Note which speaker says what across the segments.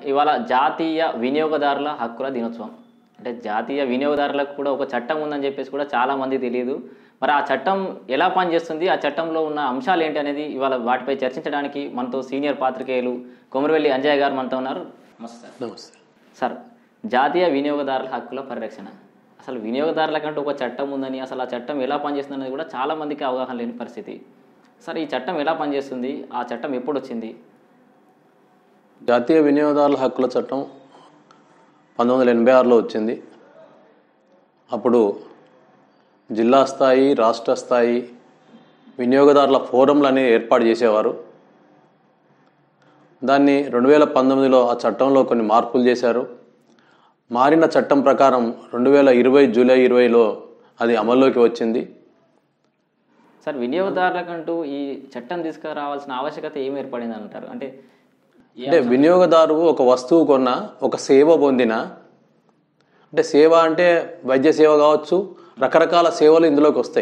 Speaker 1: ఇవాళ జాతీయ వినియోగదారుల హక్కుల దినోత్సవం అంటే జాతీయ వినియోగదారులకు కూడా ఒక చట్టం ఉందని చెప్పేసి కూడా చాలా మంది తెలియదు మరి ఆ చట్టం ఎలా పనిచేస్తుంది ఆ చట్టంలో ఉన్న అంశాలు ఏంటి అనేది ఇవాళ వాటిపై చర్చించడానికి మనతో సీనియర్ పాత్రికేయులు కొమరవెల్లి అంజయ్ గారు మనతో ఉన్నారు నమస్తే
Speaker 2: నమస్తే
Speaker 1: సార్ జాతీయ వినియోగదారుల హక్కుల పరిరక్షణ అసలు వినియోగదారులకంటూ ఒక చట్టం ఉందని అసలు ఆ చట్టం ఎలా పనిచేస్తుంది అనేది కూడా చాలా మందికి అవగాహన లేని పరిస్థితి సార్ ఈ చట్టం ఎలా పనిచేస్తుంది ఆ చట్టం ఎప్పుడు వచ్చింది
Speaker 2: జాతీయ వినియోగదారుల హక్కుల చట్టం పంతొమ్మిది వందల ఎనభై ఆరులో వచ్చింది అప్పుడు జిల్లా స్థాయి రాష్ట్ర స్థాయి వినియోగదారుల ఫోరంలు అనేవి ఏర్పాటు చేసేవారు దాన్ని రెండు వేల పంతొమ్మిదిలో ఆ చట్టంలో కొన్ని మార్పులు చేశారు మారిన చట్టం ప్రకారం రెండు వేల ఇరవై జూలై ఇరవైలో అది అమల్లోకి వచ్చింది
Speaker 1: సార్ వినియోగదారులకంటూ ఈ చట్టం తీసుకురావాల్సిన ఆవశ్యకత ఏం ఏర్పడింది అంటారు అంటే
Speaker 2: అంటే వినియోగదారు ఒక వస్తువు కొన్న ఒక సేవ పొందిన అంటే సేవ అంటే వైద్య సేవ కావచ్చు రకరకాల సేవలు ఇందులోకి వస్తాయి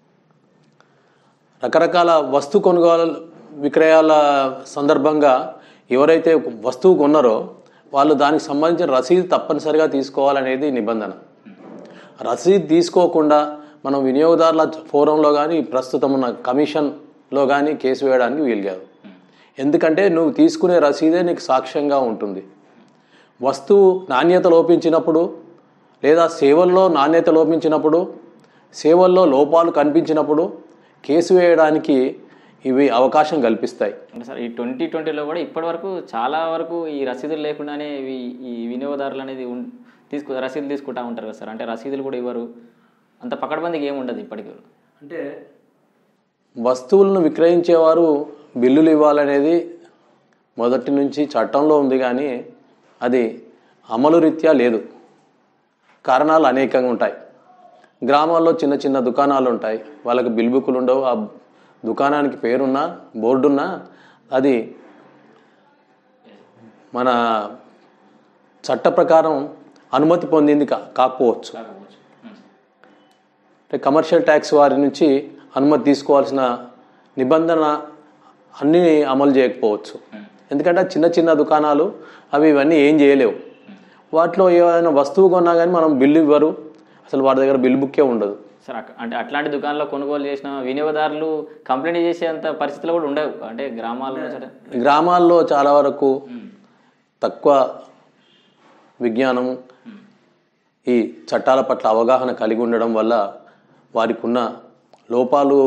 Speaker 2: రకరకాల వస్తు కొనుగోలు విక్రయాల సందర్భంగా ఎవరైతే ఒక వస్తువు కొన్నారో వాళ్ళు దానికి సంబంధించిన రసీదు తప్పనిసరిగా తీసుకోవాలనేది నిబంధన రసీదు తీసుకోకుండా మనం వినియోగదారుల ఫోరంలో కానీ ప్రస్తుతం ఉన్న కమిషన్లో కానీ కేసు వేయడానికి వీలు కాదు ఎందుకంటే నువ్వు తీసుకునే రసీదే నీకు సాక్ష్యంగా ఉంటుంది వస్తువు నాణ్యత లోపించినప్పుడు లేదా సేవల్లో నాణ్యత లోపించినప్పుడు సేవల్లో లోపాలు కనిపించినప్పుడు కేసు వేయడానికి ఇవి అవకాశం కల్పిస్తాయి
Speaker 1: అంటే సార్ ఈ ట్వంటీ ట్వంటీలో కూడా ఇప్పటివరకు చాలా వరకు ఈ రసీదులు లేకుండానే ఇవి ఈ వినియోగదారులు అనేది ఉన్- తీసుకు రసీదులు తీసుకుంటా ఉంటారు కదా సార్ అంటే రసీదులు కూడా ఇవ్వరు అంత పకడ్బందీకి ఏమి ఉండదు ఇప్పటికి
Speaker 2: అంటే వస్తువులను విక్రయించేవారు బిల్లులు ఇవ్వాలనేది మొదటి నుంచి చట్టంలో ఉంది కానీ అది అమలు రీత్యా లేదు కారణాలు అనేకంగా ఉంటాయి గ్రామాల్లో చిన్న చిన్న దుకాణాలు ఉంటాయి వాళ్ళకి బిల్ బుక్కులు ఉండవు ఆ దుకాణానికి పేరున్నా బోర్డున్నా అది మన చట్ట ప్రకారం అనుమతి పొందింది కా కాకపోవచ్చు అంటే కమర్షియల్ ట్యాక్స్ వారి నుంచి అనుమతి తీసుకోవాల్సిన నిబంధన అన్నీ అమలు చేయకపోవచ్చు ఎందుకంటే చిన్న చిన్న దుకాణాలు అవి ఇవన్నీ ఏం చేయలేవు వాటిలో ఏదైనా వస్తువు కొన్నా కానీ మనం బిల్లు ఇవ్వరు అసలు వారి దగ్గర బిల్ బుక్కే ఉండదు
Speaker 1: సార్ అక్క- అంటే అట్లాంటి దుకాణంలో కొనుగోలు చేసిన వినియోగదారులు కంప్లైంట్ చేసేంత పరిస్థితులు కూడా ఉండవు అంటే గ్రామాల్లో సరే
Speaker 2: గ్రామాల్లో చాలా వరకు తక్కువ విజ్ఞానము ఈ చట్టాల పట్ల అవగాహన కలిగి ఉండడం వల్ల వారికి ఉన్న లోపాలు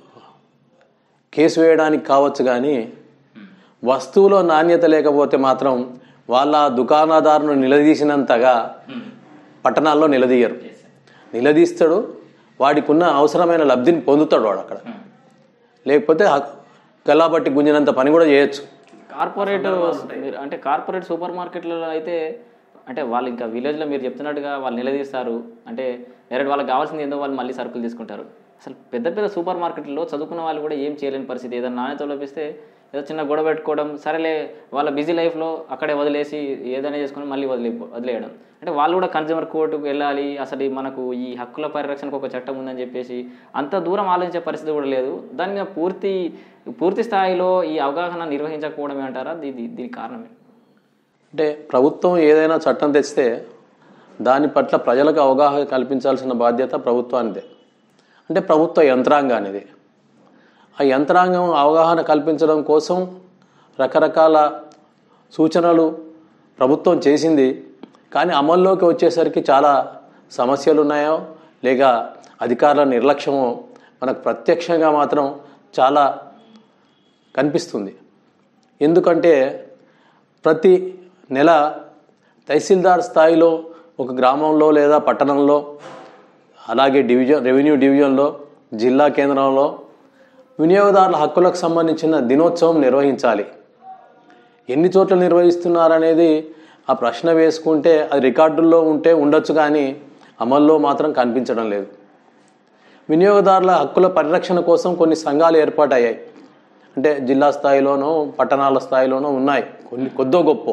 Speaker 2: కేసు వేయడానికి కావచ్చు కానీ వస్తువులో నాణ్యత లేకపోతే మాత్రం వాళ్ళ దుకాణదారును నిలదీసినంతగా పట్టణాల్లో నిలదీయరు నిలదీస్తాడు వాడికి ఉన్న అవసరమైన లబ్ధిని పొందుతాడు వాడు అక్కడ లేకపోతే హక్- గల్లాబట్టి గుంజినంత పని కూడా చేయొచ్చు
Speaker 1: కార్పొరేట్ మీరు- అంటే కార్పొరేట్ సూపర్ మార్కెట్లలో అయితే అంటే వాళ్ళు ఇంకా విలేజ్లో మీరు చెప్తున్నట్టుగా వాళ్ళు నిలదీస్తారు అంటే డైరెక్ట్ వాళ్ళకి కావాల్సింది ఏందో వాళ్ళు మళ్ళీ సరుకులు తీసుకుంటారు అసలు పెద్ద పెద్ద సూపర్ మార్కెట్లో చదువుకున్న వాళ్ళు కూడా ఏం చేయలేని పరిస్థితి ఏదైనా నాణ్యత లోపిస్తే ఏదో చిన్న గొడవ పెట్టుకోవడం సరేలే వాళ్ళ బిజీ లైఫ్లో అక్కడే వదిలేసి ఏదైనా చేసుకుని మళ్ళీ వదిలే వదిలేయడం అంటే వాళ్ళు కూడా కన్జ్యూమర్ కోర్టుకు వెళ్ళాలి అసలు ఈ మనకు ఈ హక్కుల పరిరక్షణకు ఒక చట్టం ఉందని చెప్పేసి అంత దూరం ఆలోచించే పరిస్థితి కూడా లేదు దాని మీద పూర్తి పూర్తి స్థాయిలో ఈ అవగాహన నిర్వహించకపోవడమే అంటారా దీని దీని కారణమే
Speaker 2: అంటే ప్రభుత్వం ఏదైనా చట్టం తెస్తే దాని పట్ల ప్రజలకు అవగాహన కల్పించాల్సిన బాధ్యత ప్రభుత్వానిదే అంటే ప్రభుత్వ యంత్రాంగానిది ఆ యంత్రాంగం అవగాహన కల్పించడం కోసం రకరకాల సూచనలు ప్రభుత్వం చేసింది కానీ అమల్లోకి వచ్చేసరికి చాలా సమస్యలు ఉన్నాయో లేక అధికారుల నిర్లక్ష్యమో మనకు ప్రత్యక్షంగా మాత్రం చాలా కనిపిస్తుంది ఎందుకంటే ప్రతి నెల తహసీల్దార్ స్థాయిలో ఒక గ్రామంలో లేదా పట్టణంలో అలాగే డివిజన్ రెవెన్యూ డివిజన్లో జిల్లా కేంద్రంలో వినియోగదారుల హక్కులకు సంబంధించిన దినోత్సవం నిర్వహించాలి ఎన్ని చోట్ల నిర్వహిస్తున్నారనేది ఆ ప్రశ్న వేసుకుంటే అది రికార్డుల్లో ఉంటే ఉండొచ్చు కానీ అమల్లో మాత్రం కనిపించడం లేదు వినియోగదారుల హక్కుల పరిరక్షణ కోసం కొన్ని సంఘాలు ఏర్పాటయ్యాయి అంటే జిల్లా స్థాయిలోనో పట్టణాల స్థాయిలోనో ఉన్నాయి కొన్ని కొద్దో గొప్ప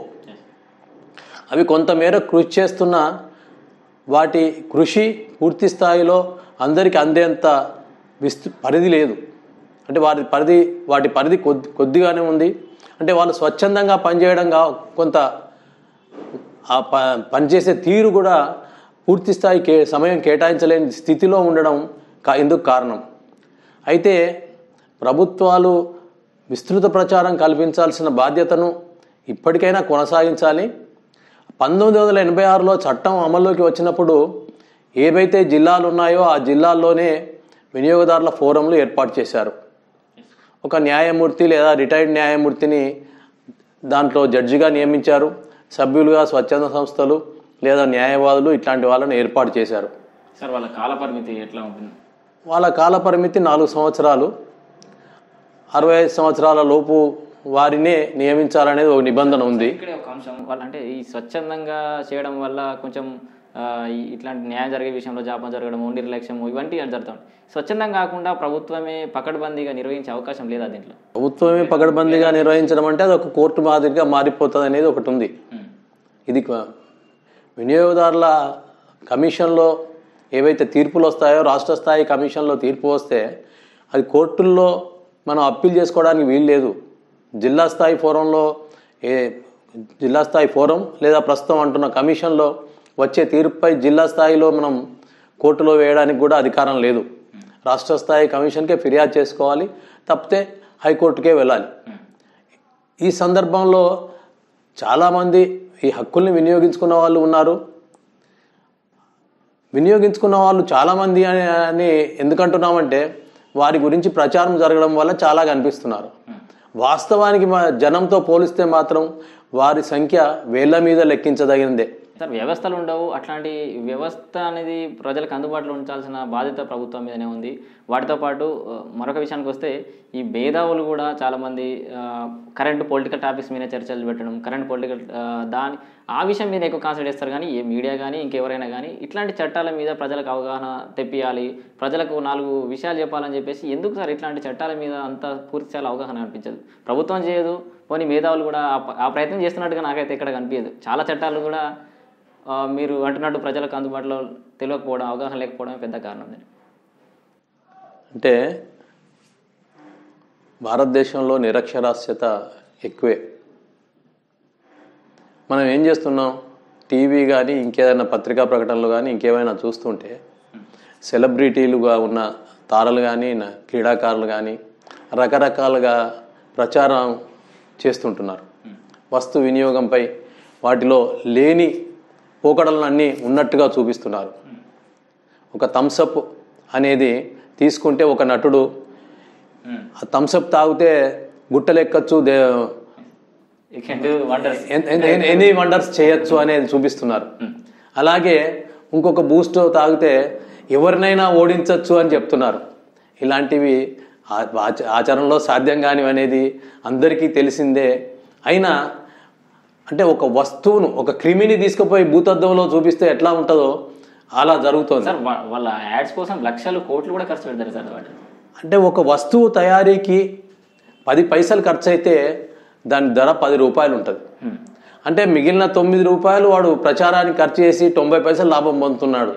Speaker 2: అవి కొంతమేర కృషి చేస్తున్న వాటి కృషి పూర్తి స్థాయిలో అందరికీ అందేంత విస్తృ పరిధి లేదు అంటే వాటి పరిధి వాటి పరిధి కొద్ది కొద్దిగానే ఉంది అంటే వాళ్ళు స్వచ్ఛందంగా పనిచేయడం కా కొంత ఆ ప పనిచేసే తీరు కూడా పూర్తి స్థాయి కే సమయం కేటాయించలేని స్థితిలో ఉండడం కా ఎందుకు కారణం అయితే ప్రభుత్వాలు విస్తృత ప్రచారం కల్పించాల్సిన బాధ్యతను ఇప్పటికైనా కొనసాగించాలి పంతొమ్మిది వందల ఎనభై ఆరులో చట్టం అమల్లోకి వచ్చినప్పుడు ఏవైతే జిల్లాలు ఉన్నాయో ఆ జిల్లాల్లోనే వినియోగదారుల ఫోరంలు ఏర్పాటు చేశారు ఒక న్యాయమూర్తి లేదా రిటైర్డ్ న్యాయమూర్తిని దాంట్లో జడ్జిగా నియమించారు సభ్యులుగా స్వచ్ఛంద సంస్థలు లేదా న్యాయవాదులు ఇట్లాంటి వాళ్ళని ఏర్పాటు చేశారు
Speaker 1: సార్ వాళ్ళ కాల పరిమితి ఎట్లా ఉంటుంది
Speaker 2: వాళ్ళ కాల పరిమితి నాలుగు సంవత్సరాలు అరవై ఐదు సంవత్సరాల లోపు వారినే నియమించాలనేది ఒక నిబంధన ఉంది
Speaker 1: ఇక్కడే ఒక అంశం వాళ్ళ అంటే ఈ స్వచ్ఛందంగా చేయడం వల్ల కొంచెం ఆ, ఈ- ఇట్లాంటి న్యాయం జరిగే విషయంలో జాపం జరగడం నిర్లక్ష్యం ఇవంటి అని జరుగుతాయి స్వచ్ఛందం కాకుండా ప్రభుత్వమే పకడ్బందీగా నిర్వహించే అవకాశం లేదా దీంట్లో
Speaker 2: ప్రభుత్వమే పగడబందీగా నిర్వహించడం అంటే అది ఒక కోర్టు మాదిరిగా మారిపోతుంది అనేది ఒకటి ఉంది ఇది క- వినియోగదారుల కమిషన్లో ఏవైతే తీర్పులు వస్తాయో రాష్ట్ర స్థాయి కమిషన్లో తీర్పు వస్తే అది కోర్టుల్లో మనం అప్పీల్ చేసుకోవడానికి వీలు లేదు జిల్లా స్థాయి ఫోరంలో ఏ జిల్లా స్థాయి ఫోరం లేదా ప్రస్తుతం అంటున్న కమిషన్లో వచ్చే తీర్పుపై జిల్లా స్థాయిలో మనం కోర్టులో వేయడానికి కూడా అధికారం లేదు రాష్ట్ర స్థాయి కమిషన్కే ఫిర్యాదు చేసుకోవాలి తప్పితే హైకోర్టుకే వెళ్ళాలి ఈ సందర్భంలో చాలామంది ఈ హక్కుల్ని వినియోగించుకున్న వాళ్ళు ఉన్నారు వినియోగించుకున్న వాళ్ళు చాలామంది అని అని ఎందుకంటున్నామంటే వారి గురించి ప్రచారం జరగడం వల్ల చాలా కనిపిస్తున్నారు వాస్తవానికి మా జనంతో పోలిస్తే మాత్రం వారి సంఖ్య వేళ్ల మీద లెక్కించదగినదే
Speaker 1: సార్ వ్యవస్థలు ఉండవు అట్లాంటి వ్యవస్థ అనేది ప్రజలకు అందుబాటులో ఉంచాల్సిన బాధ్యత ప్రభుత్వం మీదనే ఉంది వాటితో పాటు ఆ, మరొక విషయానికి వస్తే ఈ మేధావులు కూడా చాలామంది కరెంట్ పొలిటికల్ టాపిక్స్ మీద చర్చలు పెట్టడం కరెంట్ పొలిటికల్ దాని ఆ విషయం మీద ఎక్కువ కాన్సన్ట్రేట్ చేస్తారు కానీ ఏ మీడియా కానీ ఇంకెవరైనా కానీ ఇట్లాంటి చట్టాల మీద ప్రజలకు అవగాహన తెప్పియాలి ప్రజలకు నాలుగు విషయాలు చెప్పాలని చెప్పేసి ఎందుకు సార్ ఇట్లాంటి చట్టాల మీద అంత పూర్తి స్థాయిలో అవగాహన అనిపించదు ప్రభుత్వం చేయదు పోనీ మేధావులు కూడా ఆ ప- ఆ ప్రయత్నం చేస్తున్నట్టుగా నాకైతే ఇక్కడ కనిపించదు చాలా చట్టాలు కూడా ఆ, మీరు అంటున్నట్టు ప్రజలకు అందుబాటులో తెలియకపోవడం అవగాహన లేకపోవడం పెద్ద కారణం దీనికి.
Speaker 2: అంటే భారతదేశంలో నిరక్షరాస్యత ఎక్కువే మనం ఏం చేస్తున్నాం టీవీ కానీ ఇంకేదైనా పత్రికా ప్రకటనలు కానీ ఇంకేమైనా చూస్తుంటే సెలబ్రిటీలుగా ఉన్న తారలు కానీ న- క్రీడాకారులు కానీ రకరకాలుగా ప్రచారం చేస్తుంటున్నారు వస్తు వినియోగంపై వాటిలో లేని పోకడలన్నీ ఉన్నట్టుగా చూపిస్తున్నారు ఒక థమ్సప్ అనేది తీసుకుంటే ఒక నటుడు ఆ థమ్సప్ తాగితే గుట్టలెక్కచ్చు దే
Speaker 1: You can do wonders.
Speaker 2: Any wonders చేయొచ్చు అనేది చూపిస్తున్నారు అలాగే ఇంకొక బూస్ట్ తాగితే ఎవరినైనా ఓడించవచ్చు అని చెప్తున్నారు ఇలాంటివి ఆ- ఆచ- ఆచరణలో సాధ్యం కానివి అనేది అందరికీ తెలిసిందే అయినా అంటే ఒక వస్తువును ఒక క్రిమిని తీసుకుపోయి భూతద్దంలో చూపిస్తే ఎట్లా ఉంటుందో అలా జరుగుతోంది
Speaker 1: సార్ వా- వాళ్ళ యాడ్స్ కోసం లక్షలు కోట్లు కూడా ఖర్చు పెడతారు సార్ వాటి
Speaker 2: అంటే ఒక వస్తువు తయారీకి పది పైసలు ఖర్చు అయితే దాని ధర పది రూపాయలు ఉంటుంది అంటే మిగిలిన తొమ్మిది రూపాయలు వాడు ప్రచారానికి ఖర్చు చేసి తొంభై పైసలు లాభం పొందుతున్నాడు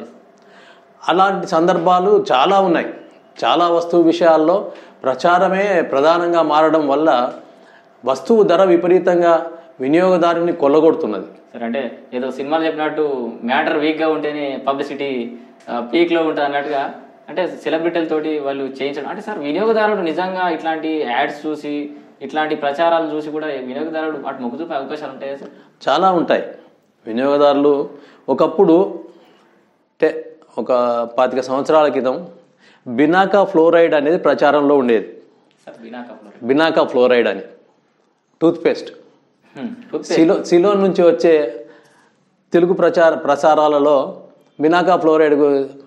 Speaker 2: అలాంటి సందర్భాలు చాలా ఉన్నాయి చాలా వస్తువు విషయాల్లో ప్రచారమే ప్రధానంగా మారడం వల్ల వస్తువు ధర విపరీతంగా వినియోగదారుని కొల్లగొడుతున్నది
Speaker 1: సార్ అంటే ఏదో సినిమాలు చెప్పినట్టు మ్యాటర్ వీక్గా ఉంటేనే పబ్లిసిటీ పీక్లో ఉంటుంది అన్నట్టుగా అంటే సెలబ్రిటీలతోటి వాళ్ళు చేయించడం అంటే సార్ వినియోగదారుడు నిజంగా ఇట్లాంటి యాడ్స్ చూసి ఇట్లాంటి ప్రచారాలు చూసి కూడా వినియోగదారుడు అటు మొగ్గు చూపే అవకాశాలు ఉంటాయా సార్
Speaker 2: చాలా ఉంటాయి వినియోగదారులు ఒకప్పుడు అంటే ఒక పాతిక సంవత్సరాల క్రితం బినాకా ఫ్లోరైడ్ అనేది ప్రచారంలో ఉండేది
Speaker 1: సార్ బినా కప్లో
Speaker 2: బినాకా ఫ్లోరైడ్ అని టూత్పేస్ట్ సిలో సిలోన్ నుంచి వచ్చే తెలుగు ప్రచార ప్రసారాలలో బినాకా ఫ్లోరైడ్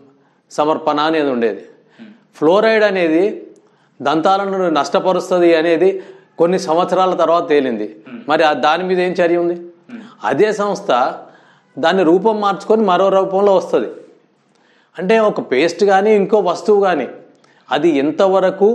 Speaker 2: సమర్పణ అనేది ఉండేది ఫ్లోరైడ్ అనేది దంతాలను నష్టపరుస్తుంది అనేది కొన్ని సంవత్సరాల తర్వాత తేలింది మరి ఆ దాని మీద ఏం చర్య ఉంది అదే సంస్థ దాన్ని రూపం మార్చుకొని మరో రూపంలో వస్తుంది అంటే ఒక పేస్ట్ కానీ ఇంకో వస్తువు కానీ అది ఎంతవరకు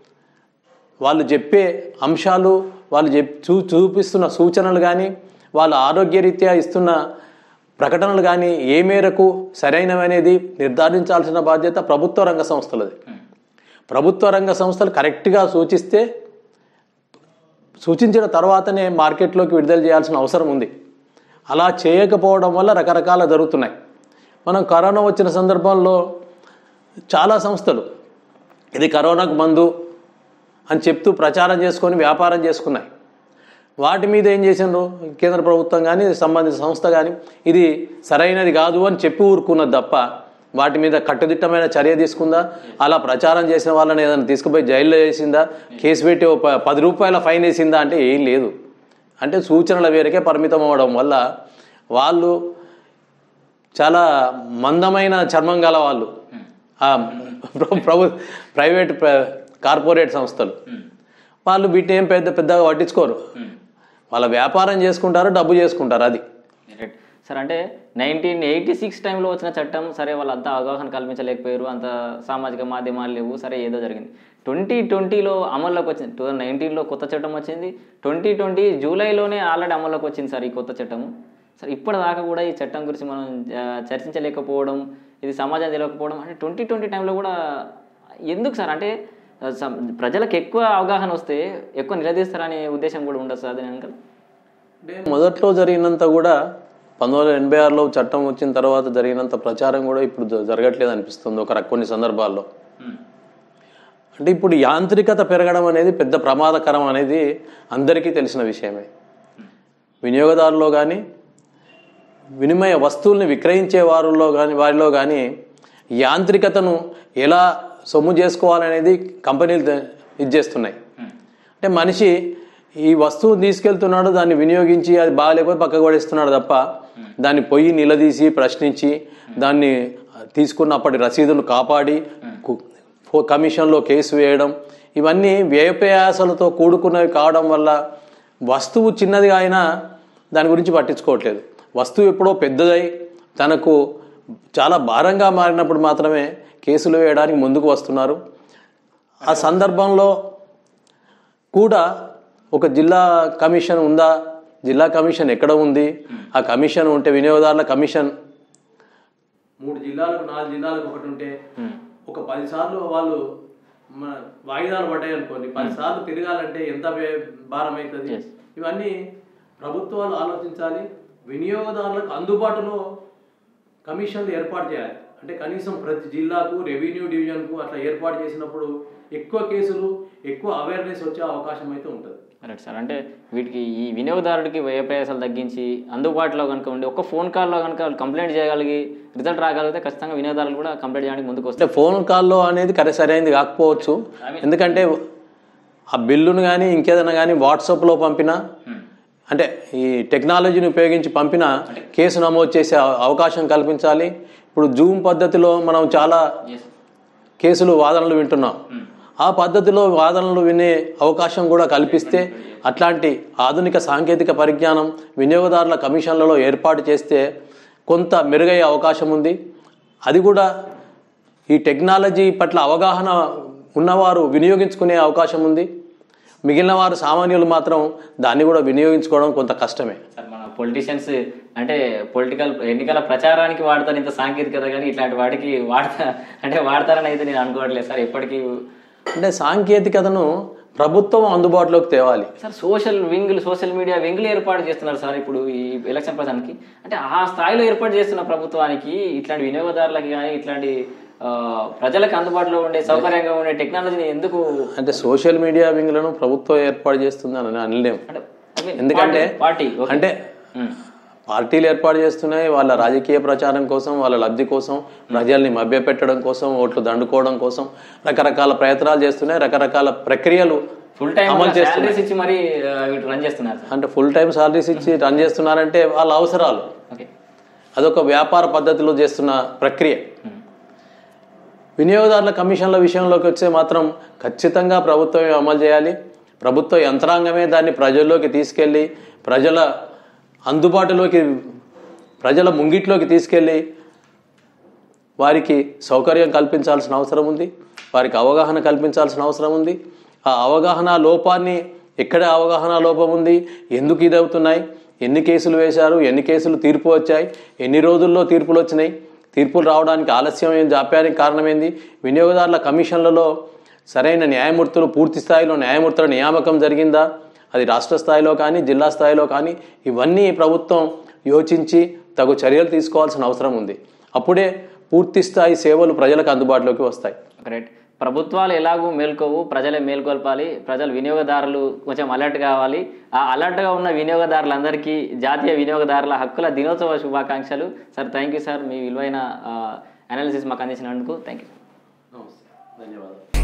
Speaker 2: వాళ్ళు చెప్పే అంశాలు వాళ్ళు చెప్ చూ చూపిస్తున్న సూచనలు కానీ వాళ్ళ ఆరోగ్యరీత్యా ఇస్తున్న ప్రకటనలు కానీ ఏ మేరకు సరైనవనేది నిర్ధారించాల్సిన బాధ్యత ప్రభుత్వ రంగ సంస్థలది ప్రభుత్వ రంగ సంస్థలు కరెక్ట్గా సూచిస్తే సూచించిన తర్వాతనే మార్కెట్లోకి విడుదల చేయాల్సిన అవసరం ఉంది అలా చేయకపోవడం వల్ల రకరకాల జరుగుతున్నాయి మనం కరోనా వచ్చిన సందర్భంలో చాలా సంస్థలు ఇది కరోనాకు మందు అని చెప్తూ ప్రచారం చేసుకొని వ్యాపారం చేసుకున్నాయి వాటి మీద ఏం చేసిండ్రు కేంద్ర ప్రభుత్వం కానీ సంబంధిత సంస్థ కానీ ఇది సరైనది కాదు అని చెప్పి ఊరుకున్నది తప్ప వాటి మీద కట్టుదిట్టమైన చర్య తీసుకుందా అలా ప్రచారం చేసిన వాళ్ళని ఏదైనా తీసుకుపోయి జైల్లో వేసిందా కేసు పెట్టి ఓ ప- పది రూపాయల ఫైన్ వేసిందా అంటే ఏం లేదు అంటే సూచనల మేరకే పరిమితం అవ్వడం వల్ల వాళ్ళు చాలా మందమైన చర్మం గల వాళ్ళు ఆ ప్ర- ప్రభు ప్రైవేట్ ప్ర- కార్పొరేట్ సంస్థలు వాళ్ళు వీటిని ఏం పెద్ద పెద్దగా పట్టించుకోరు వాళ్ళ వ్యాపారం చేసుకుంటారు డబ్బు చేసుకుంటారు అది
Speaker 1: రైట్ సార్ అంటే నైన్టీన్ ఎయిటీ సిక్స్ టైంలో వచ్చిన చట్టం సరే వాళ్ళంతా అవగాహన కల్పించలేకపోయారు అంత సామాజిక మాధ్యమాలు లేవు సరే ఏదో జరిగింది ట్వంటీ ట్వంటీలో అమల్లోకి వచ్చింది టూ థౌజండ్ నైన్టీన్లో కొత్త చట్టం వచ్చింది ట్వంటీ ట్వంటీ జూలైలోనే ఆల్రెడీ అమల్లోకి వచ్చింది సార్ ఈ కొత్త చట్టము సార్ ఇప్పటిదాకా కూడా ఈ చట్టం గురించి మనం ఆ, చర్చించలేకపోవడం ఇది సమాజం తెలియకపోవడం అంటే ట్వంటీ ట్వంటీ టైంలో కూడా ఎందుకు సార్ అంటే ఆ, సం- ప్రజలకు ఎక్కువ అవగాహన వస్తే ఎక్కువ నిలదీస్తారనే ఉద్దేశం కూడా ఉండదు సార్ దాని వెనకాల
Speaker 2: మొదట్లో జరిగినంత కూడా పంతొమ్మిది వందల ఎనభై ఆరులో చట్టం వచ్చిన తర్వాత జరిగినంత ప్రచారం కూడా ఇప్పుడు జ- జరగట్లేదు అనిపిస్తుంది ఒక రక- కొన్ని సందర్భాల్లో అంటే ఇప్పుడు యాంత్రికత పెరగడం అనేది పెద్ద ప్రమాదకరం అనేది అందరికీ తెలిసిన విషయమే వినియోగదారులో కానీ వినిమయ వస్తువుల్ని విక్రయించే వారిలో కానీ వారిలో కానీ యాంత్రికతను ఎలా సొమ్ము చేసుకోవాలనేది కంపెనీలు ద- ఇది చేస్తున్నాయి అంటే మనిషి ఈ వస్తువుని తీసుకెళ్తున్నాడు దాన్ని వినియోగించి అది బాగాలేకపోతే పక్కకు పడేస్తున్నాడు తప్ప దాన్ని పొయ్యి నిలదీసి ప్రశ్నించి దాన్ని తీసుకున్నప్పటి రసీదును కాపాడి కు- ఫో- కమిషన్లో కేసు వేయడం ఇవన్నీ వ్యయప్రయాసాలతో కూడుకున్నవి కావడం వల్ల వస్తువు చిన్నదిగా అయినా దాని గురించి పట్టించుకోవట్లేదు వస్తువు ఎప్పుడో పెద్దదై తనకు చాలా భారంగా మారినప్పుడు మాత్రమే కేసులు వేయడానికి ముందుకు వస్తున్నారు ఆ సందర్భంలో కూడా ఒక జిల్లా కమిషన్ ఉందా జిల్లా కమిషన్ ఎక్కడ ఉంది ఆ కమిషన్ ఉంటే వినియోగదారుల కమిషన్ మూడు జిల్లాలకు నాలుగు జిల్లాలకు ఒకటి ఉంటే ఒక పది సార్లు వాళ్ళు మన వాయిదాలు పడ్డాయి అనుకోండి పది సార్లు తిరగాలంటే ఎంత వ్యయ- భారం అవుతుంది
Speaker 1: Yes.
Speaker 2: ఇవన్నీ ప్రభుత్వాలు ఆలోచించాలి వినియోగదారులకు అందుబాటులో కమిషన్లు ఏర్పాటు చేయాలి అంటే కనీసం ప్రతి జిల్లాకు రెవెన్యూ డివిజన్కు అట్లా ఏర్పాటు చేసినప్పుడు ఎక్కువ కేసులు ఎక్కువ అవేర్నెస్ వచ్చే అవకాశం అయితే ఉంటుంది
Speaker 1: రైట్ సార్ అంటే వీటికి ఈ వినియోగదారుడికి వ్యయ ప్రయాసాలు తగ్గించి అందుబాటులో కనుక ఉండి ఒక ఫోన్ కాల్లో కనుక వాళ్ళు కంప్లైంట్ చేయగలిగి రిజల్ట్ రాగలిగితే ఖచ్చితంగా వినియోగదారులు కూడా కంప్లైంట్ చేయడానికి ముందుకు వస్తారు
Speaker 2: అంటే ఫోన్ కాల్లో అనేది కరె సరైనది కాకపోవచ్చు ఎందుకంటే ఆ బిల్లును కానీ ఇంకేదైనా కానీ వాట్సాప్లో పంపినా అంటే ఈ టెక్నాలజీని ఉపయోగించి పంపిన కేసు నమోదు చేసే అవ- అవకాశం కల్పించాలి ఇప్పుడు జూమ్ పద్ధతిలో మనం చాలా కేసులు వాదనలు వింటున్నాం ఆ పద్ధతిలో వాదనలు వినే అవకాశం కూడా కల్పిస్తే అట్లాంటి ఆధునిక సాంకేతిక పరిజ్ఞానం వినియోగదారుల కమిషన్లలో ఏర్పాటు చేస్తే కొంత మెరుగయ్యే అవకాశం ఉంది అది కూడా ఈ టెక్నాలజీ పట్ల అవగాహన ఉన్నవారు వినియోగించుకునే అవకాశం ఉంది మిగిలిన వారు సామాన్యులు మాత్రం దాన్ని కూడా వినియోగించుకోవడం కొంత కష్టమే
Speaker 1: సార్ మన పొలిటీషియన్స్ అంటే పొలిటికల్ ఎన్నికల ప్రచారానికి వాడతారు ఇంత సాంకేతికత కానీ ఇట్లాంటి వాటికి వాడతా అంటే వాడతారని అయితే నేను అనుకోవట్లేదు సార్ ఎప్పటికీ
Speaker 2: అంటే సాంకేతికతను ప్రభుత్వం అందుబాటులోకి తేవాలి
Speaker 1: సార్ సోషల్ వింగులు సోషల్ మీడియా వింగులు ఏర్పాటు చేస్తున్నారు సార్ ఇప్పుడు ఈ ఎలక్షన్ ప్రచారానికి అంటే ఆ స్థాయిలో ఏర్పాటు చేస్తున్న ప్రభుత్వానికి ఇట్లాంటి వినియోగదారులకి కానీ ఇట్లాంటి ఆ, ప్రజలకు అందుబాటులో ఉండే సౌకర్యంగా ఉండే టెక్నాలజీని ఎందుకు
Speaker 2: అంటే సోషల్ మీడియా వింగ్లను ప్రభుత్వం ఏర్పాటు చేస్తుంది అని అనలేం
Speaker 1: అంటే I mean,
Speaker 2: ఎందుకంటే
Speaker 1: పార్టీ ఓకే.
Speaker 2: అంటే
Speaker 1: ఉమ్.
Speaker 2: పార్టీలు ఏర్పాటు చేస్తున్నాయి వాళ్ళ రాజకీయ ప్రచారం కోసం వాళ్ళ లబ్ధి కోసం ప్రజల్ని మభ్యపెట్టడం కోసం ఓట్లు దండుకోవడం కోసం రకరకాల ప్రయత్నాలు చేస్తున్నాయి రకరకాల ప్రక్రియలు
Speaker 1: ఫుల్ టైం
Speaker 2: అమలు చేస్తున్నారు
Speaker 1: శాలరీస్ ఇచ్చి మరి రన్ చేస్తున్నారు సార్
Speaker 2: అంటే ఫుల్ టైం సాలరీస్ ఇచ్చి రన్ చేస్తున్నారంటే వాళ్ళ అవసరాలు
Speaker 1: ఓకే
Speaker 2: అదొక వ్యాపార పద్ధతిలో చేస్తున్న ప్రక్రియ వినియోగదారుల కమిషన్ల విషయంలోకి వచ్చే మాత్రం ఖచ్చితంగా ప్రభుత్వమే అమలు చేయాలి ప్రభుత్వ యంత్రాంగమే దాన్ని ప్రజల్లోకి తీసుకెళ్ళి ప్రజల అందుబాటులోకి ప్రజల ముంగిట్లోకి తీసుకెళ్ళి వారికి సౌకర్యం కల్పించాల్సిన అవసరం ఉంది వారికి అవగాహన కల్పించాల్సిన అవసరం ఉంది ఆ అవగాహన లోపాన్ని ఎక్కడ అవగాహన లోపం ఉంది ఎందుకు ఇదవుతున్నాయి ఎన్ని కేసులు వేశారు ఎన్ని కేసులు తీర్పు వచ్చాయి ఎన్ని రోజుల్లో తీర్పులు వచ్చినాయి తీర్పులు రావడానికి ఆలస్యం ఏం జాప్యానికి కారణమైంది వినియోగదారుల కమిషన్లలో సరైన న్యాయమూర్తులు పూర్తి స్థాయిలో న్యాయమూర్తుల నియామకం జరిగిందా అది రాష్ట్ర స్థాయిలో కానీ జిల్లా స్థాయిలో కానీ ఇవన్నీ ప్రభుత్వం యోచించి తగు చర్యలు తీసుకోవాల్సిన అవసరం ఉంది అప్పుడే పూర్తి స్థాయి సేవలు ప్రజలకు అందుబాటులోకి వస్తాయి
Speaker 1: గ్రేట్ ప్రభుత్వాలు ఎలాగూ మేల్కోవు ప్రజలే మేల్కొల్పాలి ప్రజలు వినియోగదారులు కొంచెం అలర్ట్ కావాలి ఆ అలర్ట్గా ఉన్న వినియోగదారులందరికీ జాతీయ వినియోగదారుల హక్కుల దినోత్సవ శుభాకాంక్షలు సార్ థ్యాంక్ యూ సార్ మీ విలువైన అనాలిసిస్ మాకు అందించినందుకు థ్యాంక్ యూ
Speaker 2: ధన్యవాదాలు